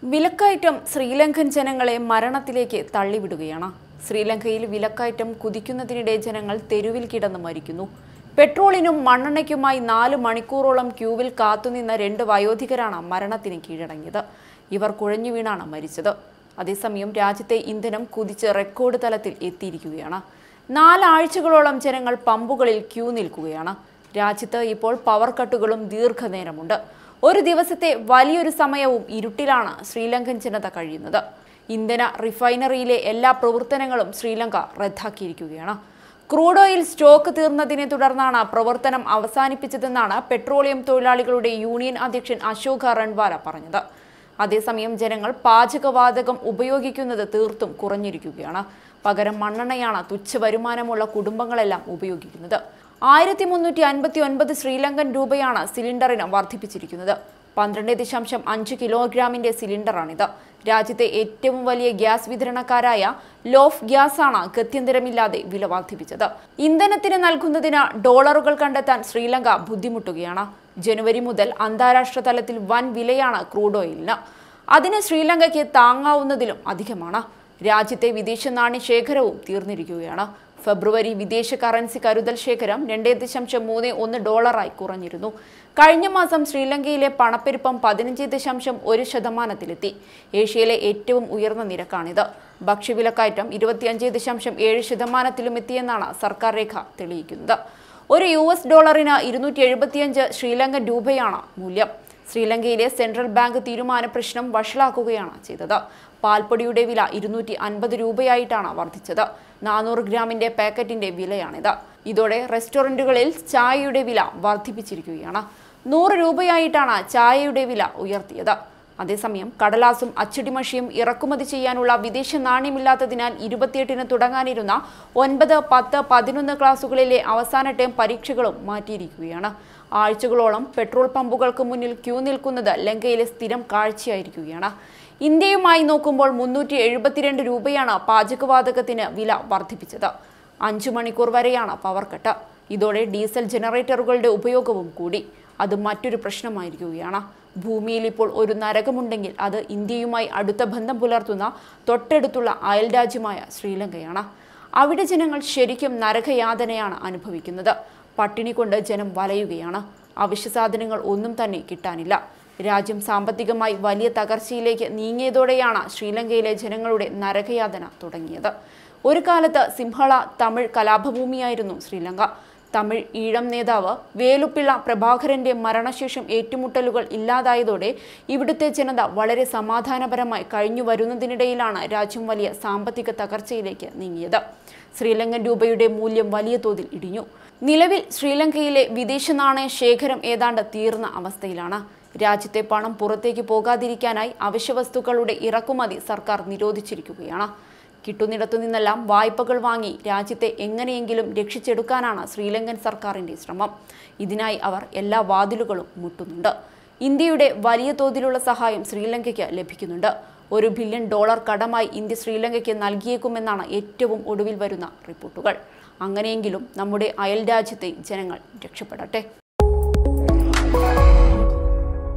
വിലക്കയറ്റം ശ്രീലങ്കൻ ജനങ്ങളെ മരണത്തിലേക്ക് തള്ളിവിടുകയാണ് ശ്രീലങ്കയിൽ വിലക്കയറ്റം കുതിക്കുന്നതിനിടെ ജനങ്ങൾ തെരുവിൽ കിടന്ന് മരിക്കുന്നു പെട്രോളിനും മണ്ണെണ്ണയ്ക്കുമായി നാല് മണിക്കൂറോളം ക്യൂവിൽ കാത്തുനിന്ന രണ്ട് വയോധികരാണ് മരണത്തിന് കീഴടങ്ങിയത് ഇവർ കുഴഞ്ഞു വീണാണ് മരിച്ചത് അതേസമയം രാജ്യത്തെ ഇന്ധനം കുതിച്ച് റെക്കോർഡ് തലത്തിൽ എത്തിയിരിക്കുകയാണ് നാലാഴ്ചകളോളം ജനങ്ങൾ പമ്പുകളിൽ ക്യൂ നിൽക്കുകയാണ് രാജ്യത്ത് ഇപ്പോൾ പവർ കട്ടുകളും ദീർഘനേരമുണ്ട് ഒരു ദിവസത്തെ വലിയൊരു സമയവും ഇരുട്ടിലാണ് ശ്രീലങ്കൻ ജനത കഴിയുന്നത് ഇന്ധന റിഫൈനറിയിലെ എല്ലാ പ്രവർത്തനങ്ങളും ശ്രീലങ്ക റദ്ദാക്കിയിരിക്കുകയാണ് ക്രൂഡ് ഓയിൽ സ്റ്റോക്ക് തീർന്നതിനെ തുടർന്നാണ് പ്രവർത്തനം അവസാനിപ്പിച്ചതെന്നാണ് പെട്രോളിയം തൊഴിലാളികളുടെ യൂണിയൻ അധ്യക്ഷൻ അശോക റൺവാല പറഞ്ഞത് അതേസമയം ജനങ്ങൾ പാചകവാതകം ഉപയോഗിക്കുന്നത് തീർത്തും കുറഞ്ഞിരിക്കുകയാണ് പകരം മണ്ണെണ്ണയാണ് തുച്ഛ വരുമാനമുള്ള കുടുംബങ്ങളെല്ലാം ഉപയോഗിക്കുന്നത് ആയിരത്തി മുന്നൂറ്റി അൻപത്തി ഒൻപത് ശ്രീലങ്കൻ രൂപയാണ് സിലിണ്ടറിന് വർദ്ധിപ്പിച്ചിരിക്കുന്നത് പന്ത്രണ്ട് ദശാംശം അഞ്ച് കിലോഗ്രാമിന്റെ സിലിണ്ടറാണിത് രാജ്യത്തെ ഏറ്റവും വലിയ ഗ്യാസ് വിതരണക്കാരായ ലോഫ് ഗ്യാസ് ആണ് ഗത്യന്തരമില്ലാതെ വില വർദ്ധിപ്പിച്ചത് ഇന്ധനത്തിന് നൽകുന്നതിന് ഡോളറുകൾ കണ്ടെത്താൻ ശ്രീലങ്ക ബുദ്ധിമുട്ടുകയാണ് ജനുവരി മുതൽ അന്താരാഷ്ട്ര തലത്തിൽ വൻ വിലയാണ് ക്രൂഡ് ഓയിലിന് അതിന് ശ്രീലങ്കയ്ക്ക് താങ്ങാവുന്നതിലും അധികമാണ് രാജ്യത്തെ വിദേശ നാണ്യ ശേഖരവും തീർന്നിരിക്കുകയാണ് ഫെബ്രുവരി വിദേശ കറൻസി കരുതൽ ശേഖരം രണ്ടേ ദശാംശം മൂന്ന് ഒന്ന് ഡോളറായി കുറഞ്ഞിരുന്നു കഴിഞ്ഞ മാസം ശ്രീലങ്കയിലെ പണപ്പെരുപ്പം പതിനഞ്ച് ദശാംശം ഒരു ശതമാനത്തിലെത്തി ഏഷ്യയിലെ ഏറ്റവും ഉയർന്ന നിരക്കാണിത് ഭക്ഷ്യവിലക്കയറ്റം ഇരുപത്തിയഞ്ച് ദശാംശം ഏഴ് ശതമാനത്തിലും എത്തിയെന്നാണ് സർക്കാർ രേഖ തെളിയിക്കുന്നത് ഒരു യു എസ് ഡോളറിന് ഇരുന്നൂറ്റി എഴുപത്തിയഞ്ച് ശ്രീലങ്കൻ രൂപയാണ് മൂല്യം ശ്രീലങ്കയിലെ സെൻട്രൽ ബാങ്ക് തീരുമാന പ്രശ്നം വഷളാക്കുകയാണ് ചെയ്തത് പാൽപ്പൊടിയുടെ വില ഇരുന്നൂറ്റി അൻപത് രൂപയായിട്ടാണ് വർദ്ധിച്ചത് നാനൂറ് ഗ്രാമിന്റെ പാക്കറ്റിന്റെ വിലയാണിത് ഇതോടെ റെസ്റ്റോറന്റുകളിൽ ചായയുടെ വില വർദ്ധിപ്പിച്ചിരിക്കുകയാണ് നൂറ് രൂപയായിട്ടാണ് ചായയുടെ വില ഉയർത്തിയത് അതേസമയം കടലാസും അച്ചടിമഷിയും ഇറക്കുമതി ചെയ്യാനുള്ള വിദേശ നാണ്യമില്ലാത്തതിനാൽ ഇരുപത്തിയെട്ടിന് തുടങ്ങാനിരുന്ന ഒൻപത് പത്ത് പതിനൊന്ന് ക്ലാസുകളിലെ അവസാന ടേം പരീക്ഷകളും മാറ്റിയിരിക്കുകയാണ് ആഴ്ചകളോളം പെട്രോൾ പമ്പുകൾക്ക് മുന്നിൽ ക്യൂ നിൽക്കുന്നത് ലങ്കയിലെ സ്ഥിരം കാഴ്ചയായിരിക്കുകയാണ് ഇന്ത്യയുമായി നോക്കുമ്പോൾ മുന്നൂറ്റി എഴുപത്തിരണ്ട് രൂപയാണ് പാചകവാതകത്തിന് വില വർദ്ധിപ്പിച്ചത് അഞ്ചു മണിക്കൂർ വരെയാണ് പവർ കട്ട് ഇതോടെ ഡീസൽ ജനറേറ്ററുകളുടെ ഉപയോഗവും കൂടി അത് മറ്റൊരു പ്രശ്നമായിരിക്കുകയാണ് ഭൂമിയിൽ ഇപ്പോൾ ഒരു നരകമുണ്ടെങ്കിൽ അത് ഇന്ത്യയുമായി അടുത്ത ബന്ധം പുലർത്തുന്ന തൊട്ടടുത്തുള്ള അയൽരാജ്യമായ ശ്രീലങ്കയാണ് അവിടെ ജനങ്ങൾ ശരിക്കും നരകയാതനയാണ് അനുഭവിക്കുന്നത് പട്ടിണി കൊണ്ട് ജനം വലയുകയാണ് അവശ്യ സാധനങ്ങൾ ഒന്നും തന്നെ കിട്ടാനില്ല രാജ്യം സാമ്പത്തികമായി വലിയ തകർച്ചയിലേക്ക് നീങ്ങിയതോടെയാണ് ശ്രീലങ്കയിലെ ജനങ്ങളുടെ നരകയാതന തുടങ്ങിയത് ഒരു കാലത്ത് സിംഹള തമിഴ് കലാപഭൂമിയായിരുന്നു ശ്രീലങ്ക തമിഴ് ഈഴം നേതാവ് വേലുപ്പിള്ള പ്രഭാകരന്റെ മരണശേഷം ഏറ്റുമുട്ടലുകൾ ഇല്ലാതായതോടെ ഇവിടുത്തെ ജനത വളരെ സമാധാനപരമായി കഴിഞ്ഞു വരുന്നതിനിടയിലാണ് രാജ്യം വലിയ സാമ്പത്തിക തകർച്ചയിലേക്ക് നീങ്ങിയത് ശ്രീലങ്കൻ രൂപയുടെ മൂല്യം വലിയ തോതിൽ ഇടിഞ്ഞു നിലവിൽ ശ്രീലങ്കയിലെ വിദേശ നാണയ ശേഖരം ഏതാണ്ട് തീർന്ന അവസ്ഥയിലാണ് രാജ്യത്തെ പണം പുറത്തേക്ക് പോകാതിരിക്കാനായി അവശ്യവസ്തുക്കളുടെ ഇറക്കുമതി സർക്കാർ നിരോധിച്ചിരിക്കുകയാണ് കിട്ടുന്നിടത്തു നിന്നെല്ലാം വായ്പകൾ വാങ്ങി രാജ്യത്തെ എങ്ങനെയെങ്കിലും രക്ഷിച്ചെടുക്കാനാണ് ശ്രീലങ്കൻ സർക്കാരിന്റെ ശ്രമം ഇതിനായി അവർ എല്ലാ വാതിലുകളും മുട്ടുന്നുണ്ട് ഇന്ത്യയുടെ വലിയ തോതിലുള്ള സഹായം ശ്രീലങ്കയ്ക്ക് ലഭിക്കുന്നുണ്ട് ഒരു ബില്യൺ ഡോളർ കടമായി ഇന്ത്യ ശ്രീലങ്കയ്ക്ക് നൽകിയേക്കുമെന്നാണ് ഏറ്റവും ഒടുവിൽ വരുന്ന റിപ്പോർട്ടുകൾ അങ്ങനെയെങ്കിലും നമ്മുടെ അയൽ രാജ്യത്തെ ജനങ്ങൾ രക്ഷപ്പെടട്ടെ